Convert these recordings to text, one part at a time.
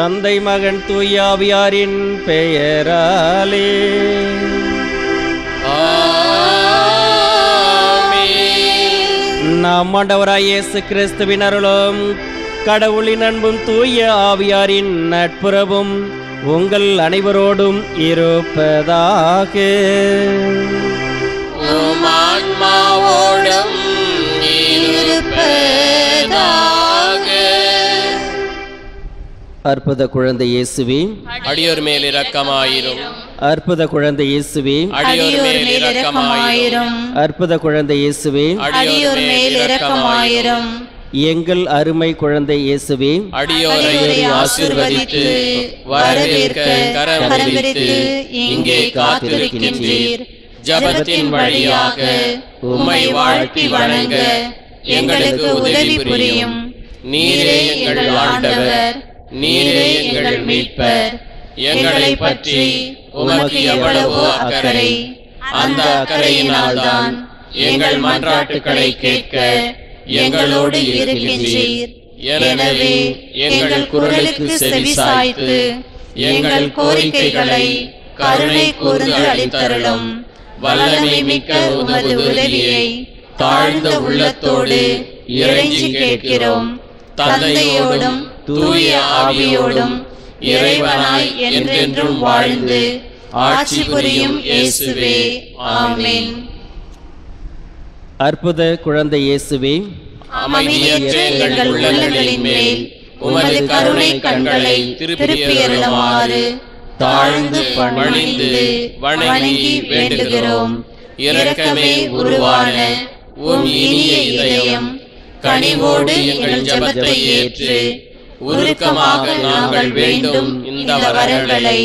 தந்தை மகன் தூயாவியாரின் பெயராலே நாம் ஆண்டவராய் இயேசு கிறிஸ்துவின் அருளும் கடவுளின் அன்பும் தூய ஆவியாரின் நட்புறவும் உங்கள் அனைவரோடும் இருப்பதாக உம் ஆன்மாவோடும் இருப்பதாக அற்புத குழந்தை இயேசுவே அடியோர் மேல் இரக்கமாயிரும் அற்புத குழந்தை இயேசுவே அடியோர் மேல் இரக்கமாயிரும் அற்புத குழந்தை இயேசுவே அடியோர் மேல் இரக்கமாயிரும் எங்கள் அருமை குழந்தை இயேசுவே அடியோரை ஆசீர்வதித்து வரவேற்க கரம் விரித்து இங்கே காத்திருக்கின்றீர் ஜபத்தின் வழியாக உம்மை வாழ்த்தி வணங்க எங்களுக்கு உதவி புரியும் நீரே எங்கள் ஆண்டவர் நீரே எங்கள் மீட்பர் எங்களை பற்றி உமக்கு எவ்வளவோ அக்கறை அந்த அக்கறையினால்தான் எங்கள் மன்றாட்டுக்களை கேட்க எங்களோடு இருக்கின்றீர் எனவே எங்கள் குரலுக்கு செவிசாய்த்து எங்கள் கோரிக்கைகளை கருணை கூர்ந்து அளித்தருளும் வல்லமை மிக்க உமது உதவியை தாழ்ந்த உள்ளத்தோடு இறைஞ்சி கேட்கிறோம் தந்தையோடும் தூய ஆவியோடும் இறைவனாய் என்றென்றும் வாழ்ந்து ஆட்சி புரியும் இயேசுவே ஆமென் அற்புத குழந்தை இயேசுவே அமைதியற்ற எங்கள் உள்ளங்களின் மேல் உமது கருணை கண்களை திருப்பியருளுமாறு தாழ்ந்து பணிந்து வணங்கி வேண்டுகிறோம் இரக்கமே உருவான உம் இனிய இதயம் கனிவோடு எங்கள் ஜெபத்தை ஏற்று உருக்கமாக நாங்கள் வேண்டும் இந்த வரங்களை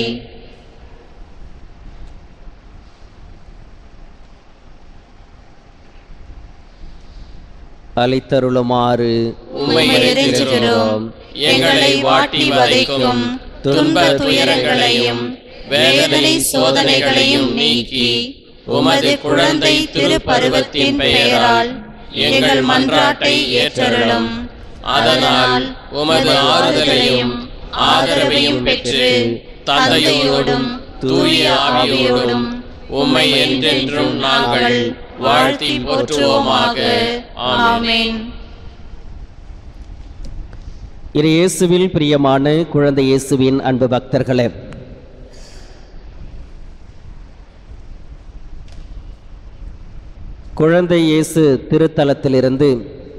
அளித்தருளுமாறு உம்மை இறைஞ்சுகிறோம் எங்களை வாட்டி வதைக்கும் துன்ப துயரங்களையும் வேதனை சோதனைகளையும் நீக்கி உமது குழந்தை திருப்பருவத்தின் பெயரால் எங்கள் மன்றாட்டை ஏற்றருளும் அதனால் உமது ஆறுதலையும் ஆதரவையும் பெற்று தந்தையோடும் தூய ஆவியோடும் உம்மை என்றென்றும் நாங்கள் வாழ்த்தி போற்றுவோமாக ஆமென் இரு இயேசுவில் பிரியமான குழந்தை இயேசுவின் அன்பு பக்தர்களே குழந்தை இயேசு திருத்தலத்திலிருந்து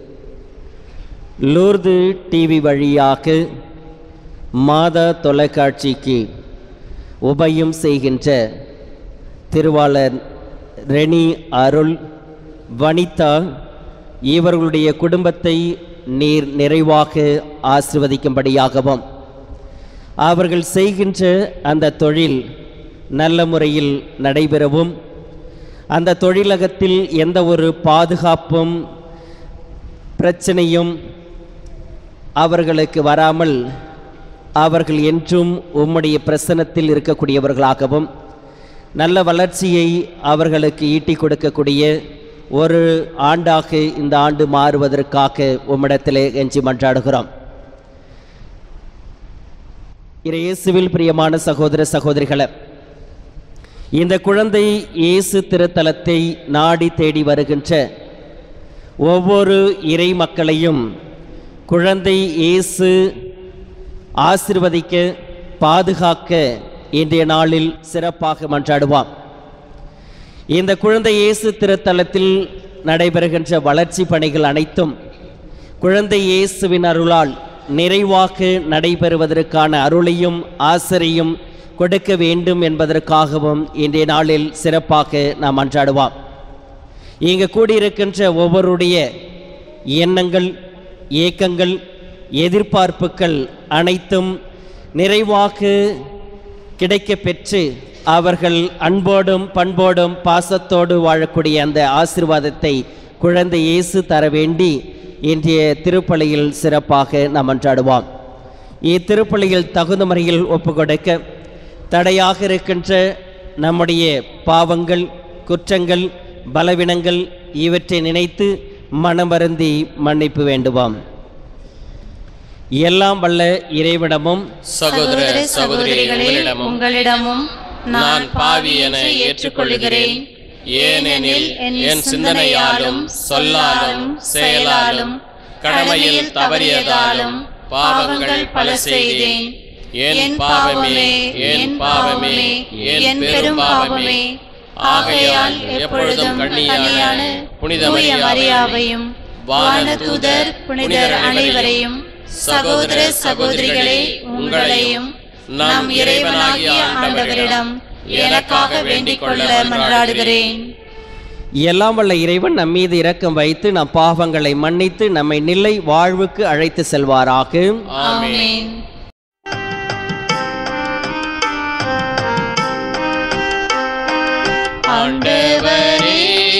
லூர்து டிவி வழியாக மாதா தொலைக்காட்சிக்கு உபயம் செய்கின்ற திருவாளர் ரெனி அருள் வனிதா இவர்களுடைய குடும்பத்தை நீர் நிறைவாக ஆசிர்வதிக்கும்படியாகவும் அவர்கள் செய்கின்ற அந்த தொழில் நல்ல முறையில் நடைபெறவும் அந்த தொழிலகத்தில் எந்த ஒரு பாதுகாப்பும் பிரச்சனையும் அவர்களுக்கு வராமல் அவர்கள் என்றும் உம்முடைய பிரசனத்தில் இருக்கக்கூடியவர்களாகவும் நல்ல வளர்ச்சியை அவர்களுக்கு ஈட்டிக் கொடுக்கக்கூடிய ஒரு ஆண்டாக இந்த ஆண்டு மாறுவதற்காக உம்மிடத்திலே எஞ்சி மன்றாடுகிறோம் இறை இயேசுவில் பிரியமான சகோதர சகோதரிகளே இந்த குழந்தை இயேசு திருத்தலத்தை நாடி தேடி வருகின்ற ஒவ்வொரு இறை மக்களையும் குழந்தை இயேசு ஆசிர்வதிக்க பாதுகாக்க இன்றைய நாளில் சிறப்பாக மன்றாடுவாம் இந்த குழந்தை இயேசு திருத்தலத்தில் நடைபெறுகின்ற வளர்ச்சி பணிகள் அனைத்தும் குழந்தை இயேசுவின் அருளால் நிறைவாக நடைபெறுவதற்கான அருளையும் ஆசிரியும் கொடுக்க வேண்டும் என்பதற்காகவும் இன்றைய நாளில் சிறப்பாக நாம் மன்றாடுவோம் இங்கு கூடியிருக்கின்ற ஒவ்வொருடைய எண்ணங்கள் ஏக்கங்கள் எதிர்பார்ப்புகள் அனைத்தும் நிறைவாக கிடைக்கப் பெற்று அவர்கள் அன்போடும் பண்போடும் பாசத்தோடு வாழக்கூடிய அந்த ஆசிர்வாதத்தை குழந்தை இயேசு தர வேண்டி இன்றைய திருப்பலியில் சிறப்பாக நாம் மன்றாடுவோம் இத்திருப்பலியில் தகுந்த முறையில் ஒப்புக்கொடுக்க தடையாக இருக்கின்ற நம்முடைய பாவங்கள் குற்றங்கள் பலவீனங்கள் இவற்றை நினைத்து மனமருந்தி மன்னிப்பு வேண்டுவோம் எல்லாம் வல்ல இறைவிடமும் சகோதர சகோதரிகளே உங்களிடமும் நான் பாவி என ஏற்றுக்கொள்கிறேன் ஏனெனில் என் சிந்தனையாலும் சொல்லாலும் செயலாலும் கடமையில் தவறியதாலும் பாவங்கள் பல செய்தேன் என் பாவமே என் பாவமே என் பெரும் பாவமே ஆகையால் எப்பொழுதும் கண்ணியான புனித மரியாவையும் வானதூதர் புனிதர் அனைவரையும் சகோதர சகோதரிகளே உங்களையும் நம் இறைவனாகிய ஆண்டவரிடம் எனக்காக வேண்டிக் கொள்ள மன்றாடுகிறேன் எல்லாம் வல்ல இறைவன் நம் மீது இரக்கம் வைத்து நம் பாவங்களை மன்னித்து நம்மை நிலை வாழ்வுக்கு அழைத்து செல்வாராக ஆமென் ஆண்டவரே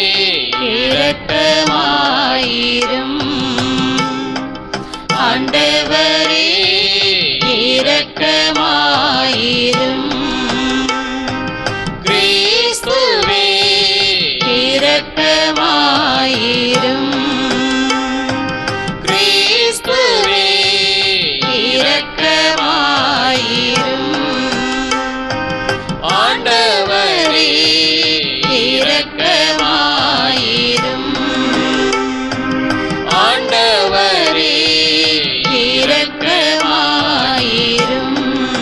இரக்கமாயிரும் ஆண்டவரே இரக்கமாயிரும் கிறிஸ்துவே இரக்கமாயிரும் கிறிஸ்துவே இரக்கமாயிரும் ஆண்டவரே இரக்கமாயிரும் ஆண்டவரே இரக்கமாயிரும்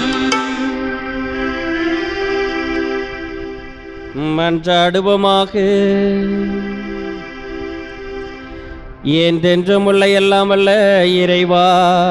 மன்றாடுவோமாக என்றென்றும் உள்ள எல்லாம் அல்ல இறைவா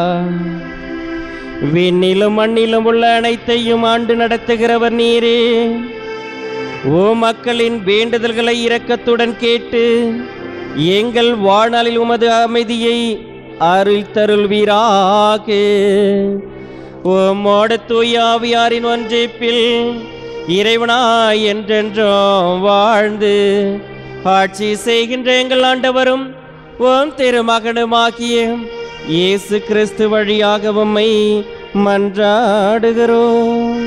விண்ணிலும் மண்ணிலும் உள்ள அனைத்தையும் ஆண்டு நடத்துகிறவர் நீரே ஓ மக்களின் வேண்டுதல்களை இரக்கத்துடன் கேட்டு எங்கள் வாழ்நாளில் உமது அமைதியை அருள் தருள்வீராக உம்மோட தூயாவியாரின் ஒன்றிப்பில் இறைவனாய் என்றென்றும் வாழ்ந்து ஆட்சி செய்கின்ற எங்கள் ஆண்டவரும் ஓம் திருமகனுமாகிய இயேசு கிறிஸ்து வழியாக உம்மை மன்றாடுகிறோம்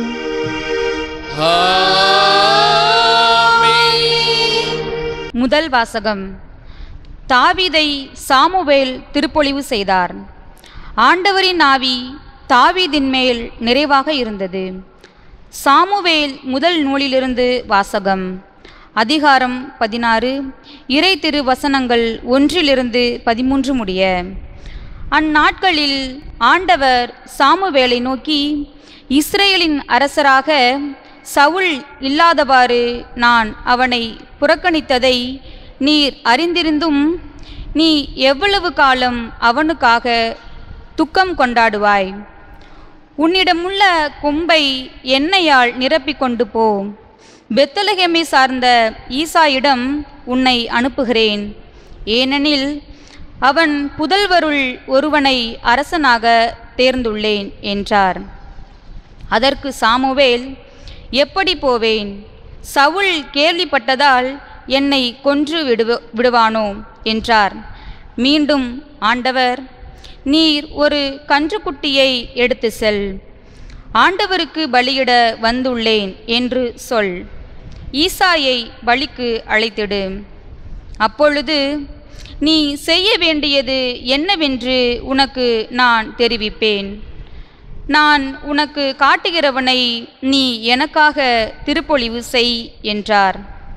முதல் வாசகம் தாவீதை சாமுவேல் திருப்பொழிவு செய்தார் ஆண்டவரின் ஆவி தாவீதின் மேல் நிறைவாக இருந்தது சாமுவேல் முதல் நூலிலிருந்து வாசகம் அதிகாரம் பதினாறு இறை திரு வசனங்கள் ஒன்றிலிருந்து பதிமூன்று முடிய அந்நாட்களில் ஆண்டவர் சாமுவேலை நோக்கி இஸ்ரேலின் அரசராக சவுல் இல்லாதவாறு நான் அவனை புறக்கணித்ததை நீர் அறிந்திருந்தும் நீ எவ்வளவு காலம் அவனுக்காக துக்கம் கொண்டாடுவாய் உன்னிடமுள்ள கொம்பை எண்ணெயால் நிரப்பிக் கொண்டு போ பெத்தலகேமை சார்ந்த ஈசாயிடம் உன்னை அனுப்புகிறேன் ஏனெனில் அவன் புதல்வருள் ஒருவனை அரசனாக தேர்ந்துள்ளேன் என்றார் அதற்கு சாமுவேல் எப்படி போவேன் சவுல் கேள்விப்பட்டதால் என்னை கொன்று விடுவ விடுவானோ என்றார் மீண்டும் ஆண்டவர் நீர் ஒரு கன்றுக்குட்டியை எடுத்து செல் ஆண்டவருக்கு பலியிட வந்துள்ளேன் என்று சொல் ஈசாயை பலிக்கு அழைத்திடு அப்பொழுது நீ செய்ய வேண்டியது என்னவென்று உனக்கு நான் தெரிவிப்பேன் நான் உனக்கு காட்டுகிறவனை நீ எனக்காக திருப்பொழிவு செய் என்றார்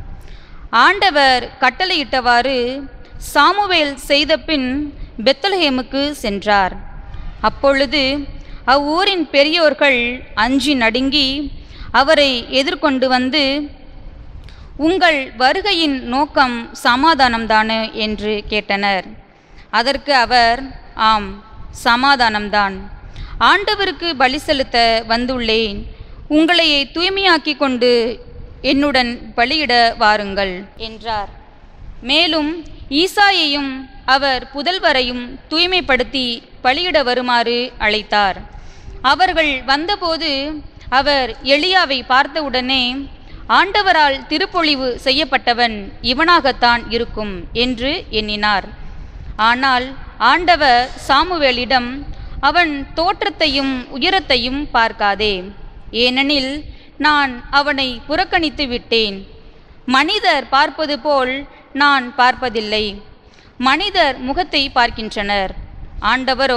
ஆண்டவர் கட்டளையிட்டவாறு சாமுவேல் செய்தபின் பெத்தலஹேமுக்கு சென்றார் அப்பொழுது அவ்வூரின் பெரியோர்கள் அஞ்சி நடுங்கி அவரை எதிர்கொண்டு வந்து உங்கள் வருகையின் நோக்கம் சமாதானம்தானே என்று கேட்டனர் அதற்கு அவர் ஆம் சமாதானம்தான் ஆண்டவருக்கு பலி செலுத்த வந்துள்ளேன் உங்களை தூய்மையாக்கிக் கொண்டு என்னுடன் பலியிட வாருங்கள் என்றார் மேலும் ஈசாயையும் அவர் புதல்வரையும் தூய்மைப்படுத்தி பலியிட வருமாறு அழைத்தார் அவர்கள் வந்தபோது அவர் எலியாவை பார்த்தவுடனே ஆண்டவரால் திருப்பொழிவு செய்யப்பட்டவன் இவனாகத்தான் இருக்கும் என்று எண்ணினார் ஆனால் ஆண்டவர் சாமுவேலிடம் அவன் தோற்றத்தையும் உயரத்தையும் பார்க்காதே ஏனெனில் நான் அவனை புறக்கணித்து விட்டேன் மனிதர் பார்ப்பது போல் நான் பார்ப்பதில்லை மனிதர் முகத்தை பார்க்கின்றனர் ஆண்டவரோ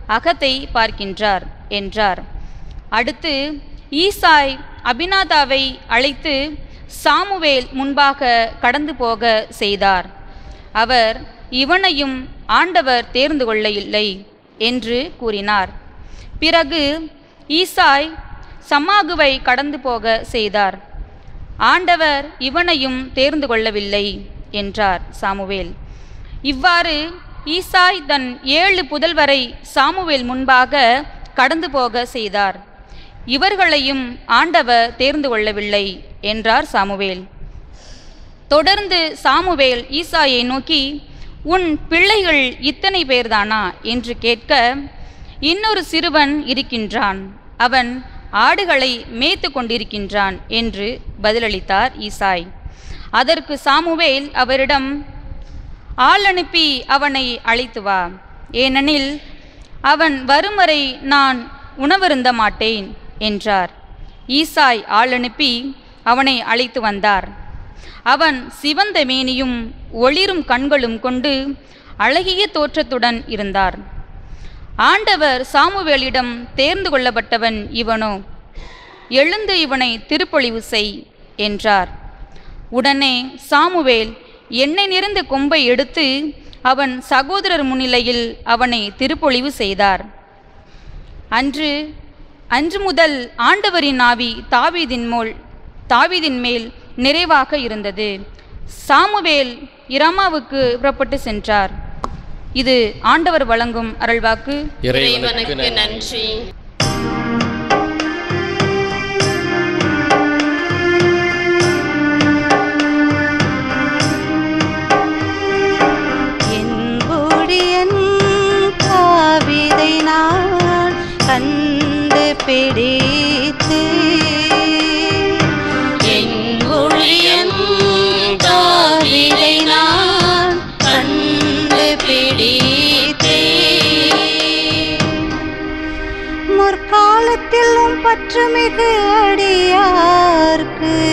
அகத்தை பார்க்கின்றார் என்றார் அடுத்து ஈசாய் அபினாதாவை அழைத்து சாமுவேல் முன்பாக கடந்து போக செய்தார் அவர் இவனையும் ஆண்டவர் தேர்ந்து கொள்ள இல்லை என்று கூறினார் பிறகு ஈசாய் சமாகுவை கடந்து போக செய்தார் ஆண்டவர் இவனையும் தேர்ந்து கொள்ளவில்லை என்றார் சாமுவேல் இவ்வாறு ஈசாய் தன் ஏழு புதல்வரை சாமுவேல் முன்பாக கடந்து போக செய்தார் இவர்களையும் ஆண்டவர் தேர்ந்து கொள்ளவில்லை என்றார் சாமுவேல் தொடர்ந்து சாமுவேல் ஈசாயை நோக்கி உன் பிள்ளைகள் இத்தனை பேர்தானா என்று கேட்க இன்னொரு சிறுவன் இருக்கின்றான் அவன் ஆடுகளை மேய்த்து கொண்டிருக்கின்றான் என்று பதிலளித்தார் ஈசாய் அதற்கு சாமுவேல் அவரிடம் ஆள் அனுப்பி அவனை அழைத்து வா ஏனெனில் அவன் வரும் வரை நான் உணவருந்த மாட்டேன் என்றார் ஈசாய் ஆள் அனுப்பி அவனை அழைத்து வந்தார் அவன் சிவந்த மேனியும் ஒளிரும் கண்களும் கொண்டு அழகிய தோற்றத்துடன் இருந்தார் ஆண்டவர் சாமுவேலிடம் தேர்ந்து கொள்ளப்பட்டவன் இவனோ எழுந்து இவனை திருப்பொழிவு செய் என்றார் உடனே சாமுவேல் எண்ணெய் நிறைந்த கொம்பை எடுத்து அவன் சகோதரர் முன்னிலையில் அவனை திருப்பொழிவு செய்தார் அன்று அன்று முதல் ஆண்டவரின் ஆவி தாவீதின் மோல் தாவீதின் மேல் நிறைவாக இருந்தது சாமுவேல் இரமாவுக்கு புறப்பட்டு சென்றார் இது ஆண்டவர் வழங்கும் அருள்வாக்கு இறைவனுக்கு நன்றி என் ஊழியன் காவிதை நான் கண்டுபிடித்து என் ஊழியன் தாவீதை நான் கண்டுபிடித்தேன் முற்காலத்திலும் பற்றுமிகு அடியார்க்கு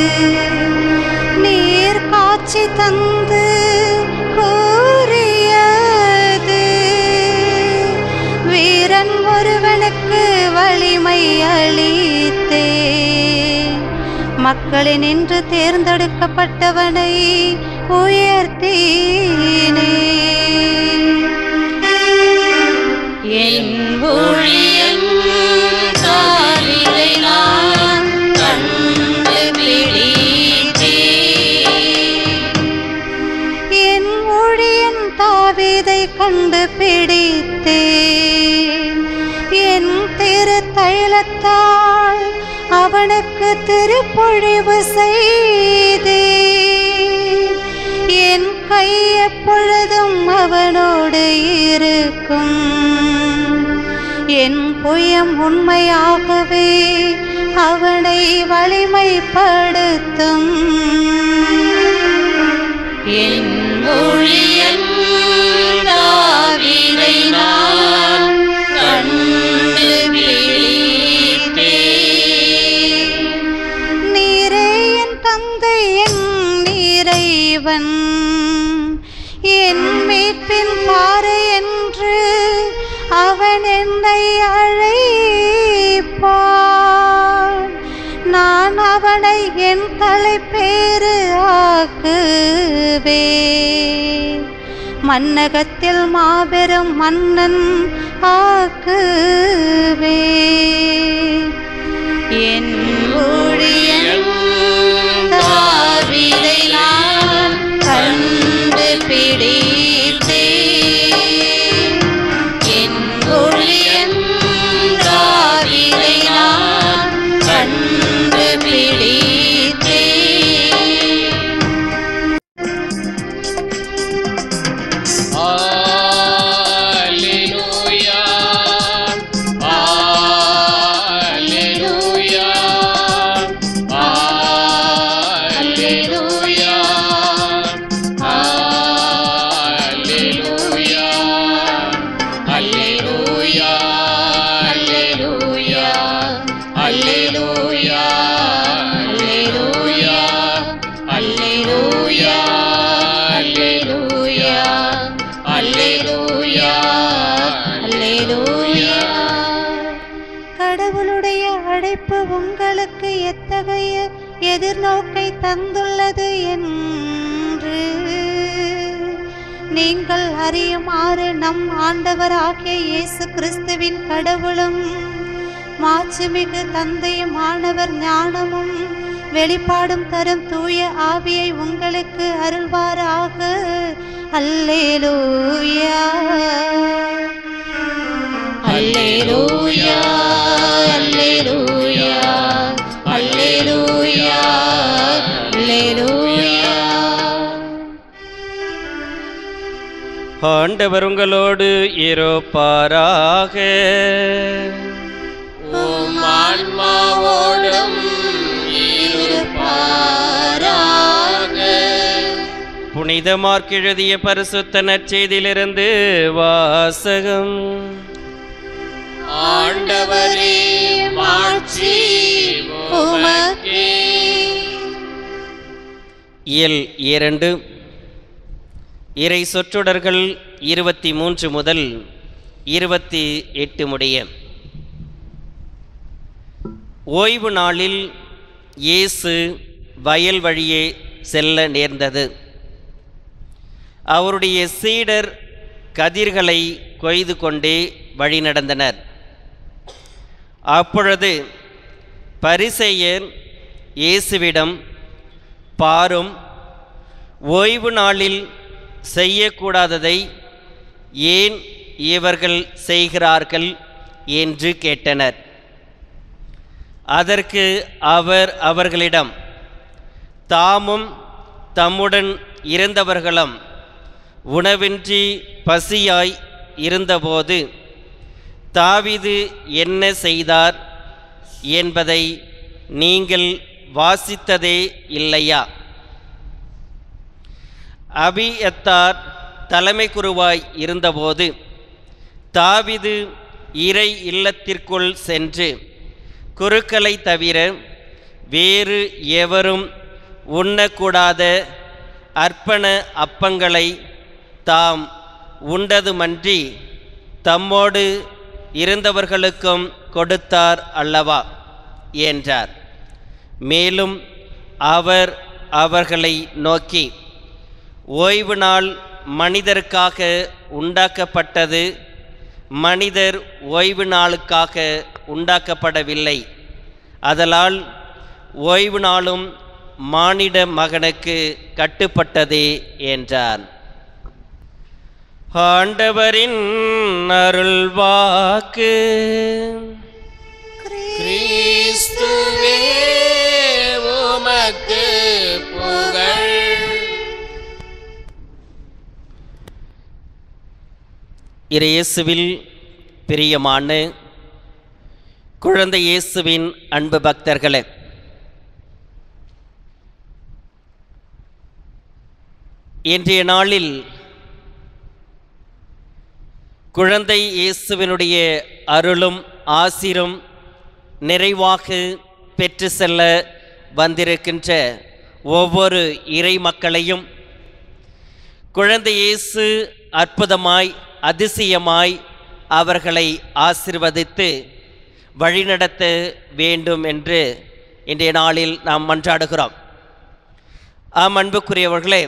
நீர் காட்சி தந்து கூறியது வீரன் ஒருவனுக்கு வலிமை அளித்தே மக்களினின்று தேர்ந்தெடுக்கப்பட்டவனை உயர்த்தீனே என் ஊழியன் தாவீதை நான் கண்டுபிடித்தேன் என் ஊழியன் தாவீதை கண்டுபிடித்தேன் என் திரு தைலத்தால் அவனுக்கு திருப்பொழிவு செய்தேன் என் கை எப்பொழுதும் அவனோடு இருக்கும் என் புயம் உண்மையாகவே அவனை வலிமைப்படுத்தும் என் ஊழியன் தாவீதை நான் கண்டுபிடித்தேன் நீரே என் தந்தை என் இறைவன் என் மீட்பின் பாறை என்று அவன் என்னை அழைப்பான் நான் அவனை என் தலைப்பேறு ஆக்குவே மன்னகத்தில் மாபெரும் மன்னன் ஆக்குவே என் ஊழியன் தாவீதை நான் கண்டுபிடித்தேன் என் ஊழியன் தாவீதை நான் கண்டுபிடித்தேன் Alleluia. Alleluia. தந்துள்ளது என்று நீங்கள் அறியுமாறு நம் ஆண்டவராகிய இயேசு கிறிஸ்துவின் கடவுளும் மாட்சிமிகு தந்தையும் ஆனவர் ஞானமும் வெளிப்பாடும் தரும் தூய ஆவியை உங்களுக்கு அருள்வாராக அல்லேலூயா அல்லேலூயா அல்லேலூயா அல்லேலூயா அல்லேலூயா ஆண்டவர் உங்களோடு இருப்பாராக உம் ஆன்மாவோடும் இருப்பாராக புனித மார்க் எழுதிய பரிசுத்த நற்செய்தியிலிருந்து வாசகம் ஆண்டவரே மாட்சி உமக்கே இயல் இரண்டு இறை சொற்றொடர்கள் இருபத்தி மூன்று முதல் இருபத்தி எட்டு முடிய ஓய்வு நாளில் இயேசு வயல் வழியே செல்ல நேர்ந்தது அவருடைய சீடர் கதிர்களை கொய்து கொண்டே வழி நடந்தனர் அப்பொழுது பரிசேயர் இயேசுவிடம் பாரும் ஓய்வு நாளில் செய்யக்கூடாததை ஏன் இவர்கள் செய்கிறார்கள் என்று கேட்டனர் அதற்கு அவர் அவர்களிடம் தாமும் தம்முடன் இருந்தவர்களும் உணவின்றி பசியாய் இருந்தபோது தாவீது என்ன செய்தார் என்பதை நீங்கள் வாசித்ததே இல்லையா அபியத்தார் தலைமை குருவாய் இருந்தபோது தாவிது இறை இல்லத்திற்குள் சென்று குருக்களை தவிர வேறு எவரும் உண்ணக்கூடாத அர்ப்பண அப்பங்களை தாம் உண்டதுமன்றி தம்மோடு இருந்தவர்களுக்கும் கொடுத்தார் அல்லவா என்றார் மேலும் அவர் அவர்களை நோக்கி ஓய்வு நாள் மனிதருக்காக உண்டாக்கப்பட்டது மனிதர் ஓய்வு நாளுக்காக உண்டாக்கப்படவில்லை அதலால் ஓய்வு நாளும் மானிட மகனுக்கு கட்டுப்பட்டதே என்றார் ஆண்டவரின் அருள்வாக்கு கிறிஸ்துவே உமக்கு புகழ் இயேசுவில் பிரியமான குழந்தை இயேசுவின் அன்பு பக்தர்களே இன்றைய நாளில் குழந்தை இயேசுவினுடைய அருளும் ஆசிரும் நிறைவாக பெற்று செல்ல வந்திருக்கின்ற ஒவ்வொரு இறை மக்களையும் குழந்தை இயேசு அற்புதமாய் அதிசயமாய் அவர்களை ஆசிர்வதித்து வழிநடத்த வேண்டும் என்று இன்றைய நாளில் நாம் மன்றாடுகிறோம் ஆம் அன்புக்குரியவர்களே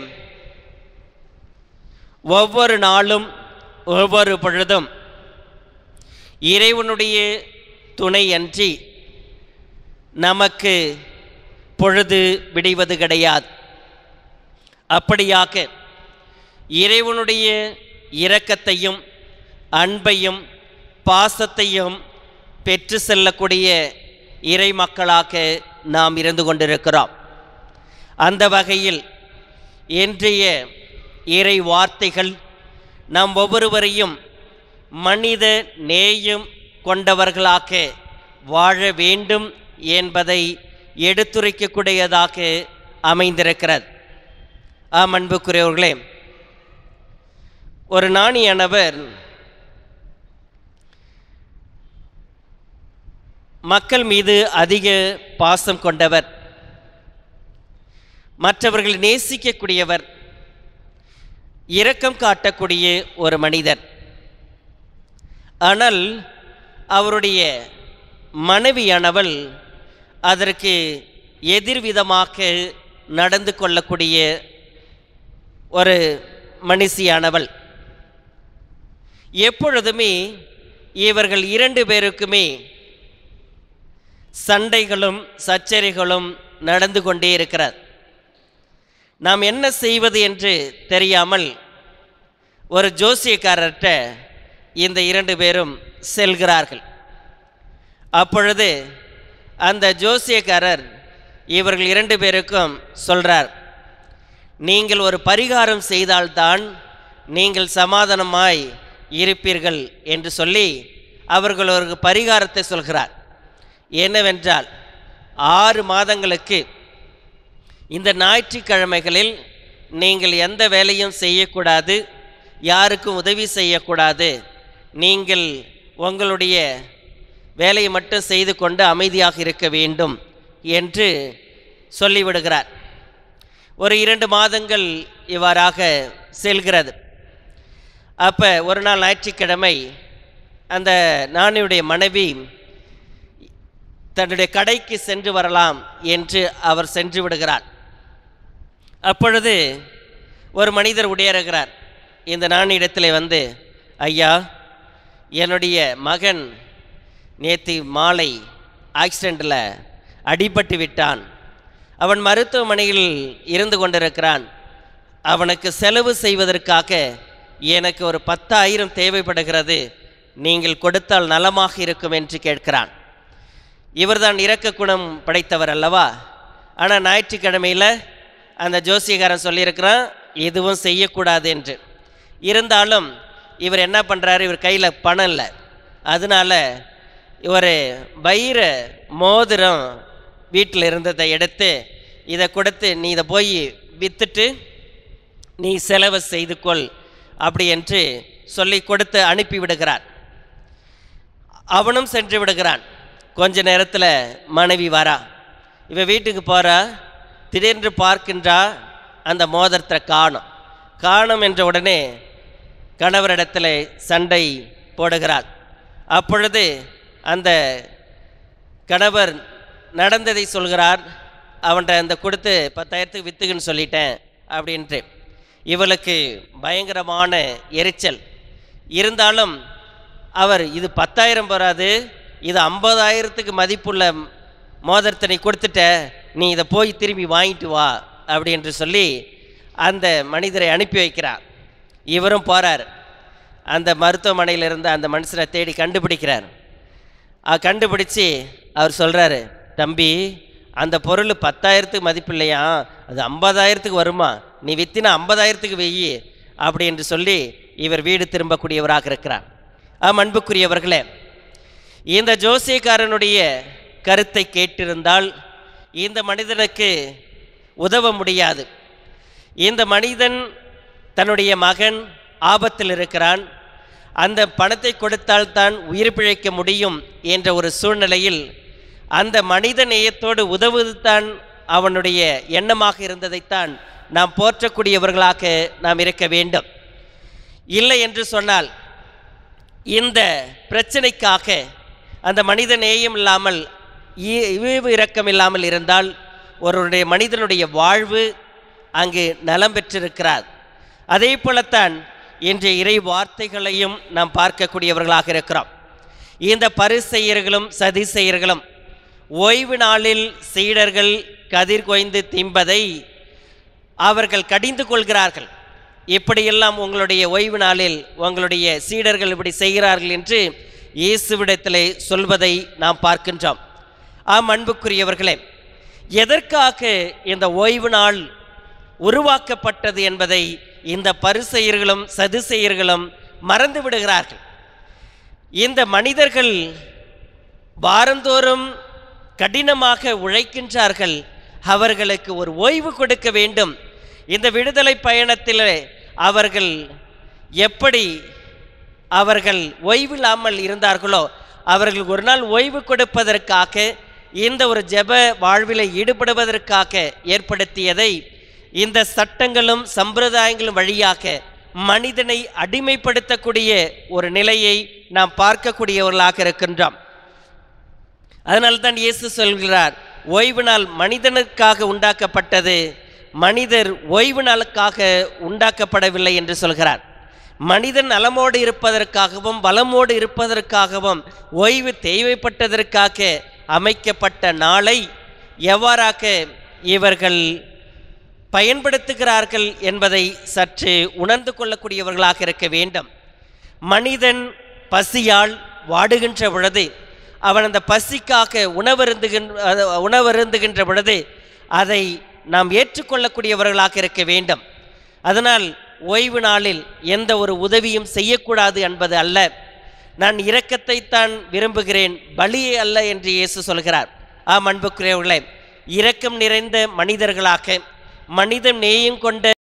ஒவ்வொரு நாளும் ஒவ்வொரு பொழுதும் இறைவனுடைய துணையன்றி நமக்கு பொழுது விடிவது கிடையாது அப்படியாக இறைவனுடைய இரக்கத்தையும் அன்பையும் பாசத்தையும் பெற்று செல்லக்கூடிய இறை மக்களாக நாம் இருந்து கொண்டிருக்கிறோம் அந்த வகையில் இன்றைய இறை வார்த்தைகள் நம் ஒவ்வொருவரையும் மனித நேயம் கொண்டவர்களாக வாழ வேண்டும் என்பதை எடுத்துரைக்கக்கூடியதாக அமைந்திருக்கிறது ஆம் அன்புக்குரியவர்களே ஒரு நாணியானவர் மக்கள் மீது அதிக பாசம் கொண்டவர் மற்றவர்கள் நேசிக்கக்கூடியவர் இரக்கம் காட்டக்கூடிய ஒரு மனிதர் ஆனால் அவருடைய மனைவியானவள் அதற்கு எதிர்விதமாக நடந்து கொள்ளக்கூடிய ஒரு மனுஷியானவள் எப்பொழுதுமே இவர்கள் இரண்டு பேருக்குமே சண்டைகளும் சச்சரிகளும் நடந்து கொண்டே இருக்கிறார் நாம் என்ன செய்வது என்று தெரியாமல் ஒரு ஜோசியக்காரர்கிட்ட இந்த இரண்டு பேரும் செல்கிறார்கள் அப்பொழுது அந்த ஜோசியக்காரர் இவர்கள் இரண்டு பேருக்கும் சொல்றார் நீங்கள் ஒரு பரிகாரம் செய்தால்தான் நீங்கள் சமாதானமாய் இருப்பீர்கள் என்று சொல்லி அவர்கள் ஒரு பரிகாரத்தை சொல்கிறார் என்னவென்றால் ஆறு மாதங்களுக்கு இந்த ஞாயிற்றுக்கிழமைகளில் நீங்கள் எந்த வேலையும் செய்யக்கூடாது யாருக்கும் உதவி செய்யக்கூடாது நீங்கள் உங்களுடைய வேலையை மட்டும் செய்து கொண்டு அமைதியாக இருக்க வேண்டும் என்று சொல்லிவிடுகிறார் ஒரு இரண்டு மாதங்கள் இவ்வாறாக செல்கிறது அப்போ ஒரு நாள் ஞாயிற்றுக்கிழமை அந்த நானியுடைய மனைவி தன்னுடைய கடைக்கு சென்று வரலாம் என்று அவர் சென்று விடுகிறார் அப்பொழுது ஒரு மனிதர் உடையறுகிறார் இந்த நானிடத்தில் வந்து ஐயா என்னுடைய மகன் நேற்று மாலை ஆக்சிடெண்ட்டில் அடிபட்டு விட்டான் அவன் மருத்துவமனையில் இருந்து கொண்டிருக்கிறான் அவனுக்கு செலவு செய்வதற்காக எனக்கு ஒரு பத்தாயிரம் தேவைப்படுகிறது நீங்கள் கொடுத்தால் நலமாக இருக்கும் என்று கேட்கிறான் இவர்தான் இரக்க குணம் படைத்தவர் அல்லவா ஆனால் ஞாயிற்றுக்கிழமையில் அந்த ஜோசியக்காரன் சொல்லியிருக்கிறான் எதுவும் செய்யக்கூடாது என்று இருந்தாலும் இவர் என்ன பண்ணுறாரு இவர் கையில் பணம் இல்லை அதனால ஒரு வைர மோதிரம் வீட்டில் இருந்ததை எடுத்து இதை கொடுத்து நீ இதை போய் விற்றுட்டு நீ செலவு செய்து கொள் அப்படி என்று சொல்லி கொடுத்து அனுப்பி விடுகிறார் அவனும் சென்று விடுகிறான் கொஞ்ச நேரத்தில் மனைவி வரா இவ வீட்டுக்கு போகிறா திடீரென்று பார்க்கின்றா அந்த மோதிரத்தை காணும் காணும் என்ற உடனே கணவரிடத்தில் சண்டை போடுகிறாள் அப்பொழுது அந்த கணவர் நடந்ததை சொல்கிறார் அவன்கிட்ட அந்த கொடுத்து பத்தாயிரத்துக்கு வித்துக்குன்னு சொல்லிட்டேன் அப்படின்ட்டு இவளுக்கு பயங்கரமான எரிச்சல் இருந்தாலும் அவர் இது பத்தாயிரம் வராது இது ஐம்பதாயிரத்துக்கு மதிப்புள்ள மோதிரத்தை நீ கொடுத்துட்ட நீ இதை போய் திரும்பி வாங்கிட்டு வா அப்படி என்று சொல்லி அந்த மனிதரை அனுப்பி வைக்கிறார் இவரும் போகிறார் அந்த மருத்துவமனையில் இருந்த அந்த மனுஷனை தேடி கண்டுபிடிக்கிறார் அ, கண்டுபிடிச்சு அவர் சொல்கிறாரு தம்பி அந்த பொருள் பத்தாயிரத்துக்கு மதிப்பு இல்லையா அது ஐம்பதாயிரத்துக்கு வருமா நீ வித்தினா ஐம்பதாயிரத்துக்கு வெய்யி அப்படி என்று சொல்லி இவர் வீடு திரும்பக்கூடியவராக இருக்கிறார் ஆம் அன்புக்குரியவர்களே இந்த ஜோசியக்காரனுடைய கருத்தை கேட்டிருந்தால் இந்த மனிதனுக்கு உதவ முடியாது இந்த மனிதன் தன்னுடைய மகன் ஆபத்தில் இருக்கிறான் அந்த பணத்தை கொடுத்தால் தான் உயிர் பிழைக்க முடியும் என்ற ஒரு சூழ்நிலையில் அந்த மனித நேயத்தோடு உதவுவதுதான் அவனுடைய எண்ணமாக இருந்ததைத்தான் நாம் போற்றக்கூடியவர்களாக நாம் இருக்க வேண்டும் இல்லை என்று சொன்னால் இந்த பிரச்சனைக்காக அந்த மனித நேயம் இல்லாமல் ஈ- ஈவு இரக்கம் இல்லாமல் இருந்தால் ஒருவருடைய மனிதனுடைய வாழ்வு அங்கு நலம் பெற்றிருக்கிறார் அதே போலத்தான் இன்றைய இறை வார்த்தைகளையும் நாம் பார்க்கக்கூடியவர்களாக இருக்கிறோம் இந்த பரிசெயர்களும் சதிசெயர்களும் ஓய்வு நாளில் சீடர்கள் கதிர் கொய்ந்து திம்பதை அவர்கள் கடிந்து கொள்கிறார்கள் இப்படியெல்லாம் உங்களுடைய ஓய்வு நாளில் உங்களுடைய சீடர்கள் இப்படி செய்கிறார்கள் என்று இயேசுவிடத்திலே சொல்வதை நாம் பார்க்கின்றோம் ஆம் அன்புக்குரியவர்களே எதற்காக இந்த ஓய்வு நாள் உருவாக்கப்பட்டது என்பதை இந்த பரிசெயர்களும் சதுசெயர்களும் மறந்து விடுகிறார்கள் இந்த மனிதர்கள் வாரந்தோறும் கடினமாக உழைக்கின்றார்கள் அவர்களுக்கு ஒரு ஓய்வு கொடுக்க வேண்டும் இந்த விடுதலை பயணத்தில் அவர்கள் எப்படி அவர்கள் ஓய்வில்லாமல் இருந்தார்களோ அவர்கள் ஒரு நாள் ஓய்வு கொடுப்பதற்காக இந்த ஒரு ஜெப வாழ்வில் ஈடுபடுவதற்காக ஏற்படுத்தியதை இந்த சட்டங்களும் சம்பிரதாயங்களும் வழியாக மனிதனை அடிமைப்படுத்தக்கூடிய ஒரு நிலையை நாம் பார்க்கக்கூடியவர்களாக இருக்கின்றோம் அதனால்தான் இயேசு சொல்கிறார் ஓய்வு நாள் மனிதனுக்காக உண்டாக்கப்பட்டது மனிதர் ஓய்வு நாளுக்காக உண்டாக்கப்படவில்லை என்று சொல்கிறார் மனிதன் நலமோடு இருப்பதற்காகவும் பலமோடு இருப்பதற்காகவும் ஓய்வு தேவைப்பட்டதற்காக அமைக்கப்பட்ட நாளை எவ்வாறாக இவர்கள் பயன்படுத்துகிறார்கள் என்பதை சற்று உணர்ந்து கொள்ளக்கூடியவர்களாக இருக்க வேண்டும் மனிதன் பசியால் வாடுகின்ற பொழுது அவன் அந்த பசிக்காக உணவருந்துகின்ற உணவருந்துகின்ற பொழுது அதை நாம் ஏற்றுக்கொள்ளக்கூடியவர்களாக இருக்க வேண்டும் அதனால் ஓய்வு நாளில் எந்த ஒரு உதவியும் செய்யக்கூடாது என்பது அல்ல நான் இரக்கத்தைத்தான் விரும்புகிறேன் பலியை அல்ல என்று இயேசு சொல்கிறார் ஆம் அன்புக்குரியவர்களே இரக்கம் நிறைந்த மனிதர்களாக மனித நேயம் கொண்ட